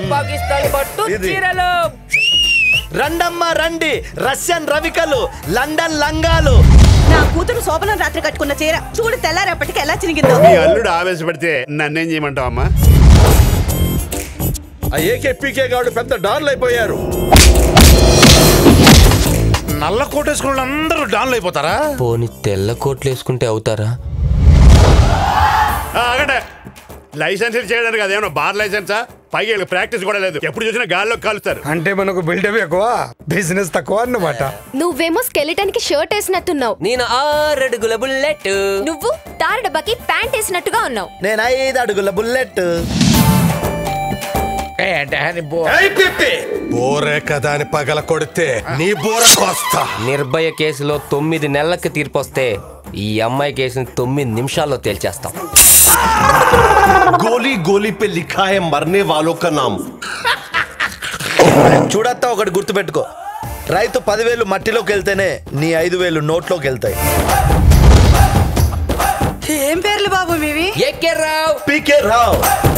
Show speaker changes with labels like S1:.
S1: పాకిస్తాన్ పట్టు
S2: ఇది.
S1: చీరలు
S2: రండమ్మ రండి రష్యన్ రవికలు లండన్ లంగాలు
S3: నా కూతురు శోభనం రాత్రి కట్టుకున్న చీర చూడు తెల్లారేపటికి ఎలా చినిగిందో
S4: మీ అల్లుడు ఆవేశపడితే నన్నేం చేయమంటావు అమ్మా
S5: ఆ ఏకే పీకే గాడు పెద్ద డాన్లు అయిపోయారు
S6: నల్ల కోటేసుకున్న అందరూ డాన్లు అయిపోతారా
S1: పోని తెల్ల కోట్లు వేసుకుంటే అవుతారా
S4: ఆ, ఆగండి లైసెన్స్ చేయడానికి అదేమన్నా బార్ లైసెన్సా పైగా వీళ్ళకి ప్రాక్టీస్ కూడా లేదు ఎప్పుడు చూసినా గాల్లో కాలుస్తారు
S7: అంటే మనకు బిల్డప్ ఎక్కువ బిజినెస్ తక్కువ అన్నమాట
S8: నువ్వేమో స్కెలిటన్ కి షర్ట్ వేసినట్టున్నావు
S1: నేను ఆరడుగుల బుల్లెట్
S8: నువ్వు తార డబ్బాకి ప్యాంట్ వేసినట్టుగా ఉన్నావు
S2: నేను ఐదు అడుగుల బుల్లెట్
S6: బోరే కదా అని పగల కొడితే నీ బోర కోస్తా
S1: నిర్భయ కేసులో తొమ్మిది నెలలకి తీర్పు వస్తే ఈ అమ్మాయి కేసుని తొమ్మిది నిమిషాల్లో తేల్చేస్తాం
S9: गोली गोली पे लिखा है मरने वालों का नाम
S2: చూడత్తా ఒకటి గుర్తుపెట్టుకో రైతు పదివేలు మట్టిలోకి వెళ్తేనే నీ ఐదు వేలు నోట్లోకి వెళ్తాయి
S3: ఏం పేర్లు బాబు మీవి
S1: ఏకే రావ్
S2: పీకే రావు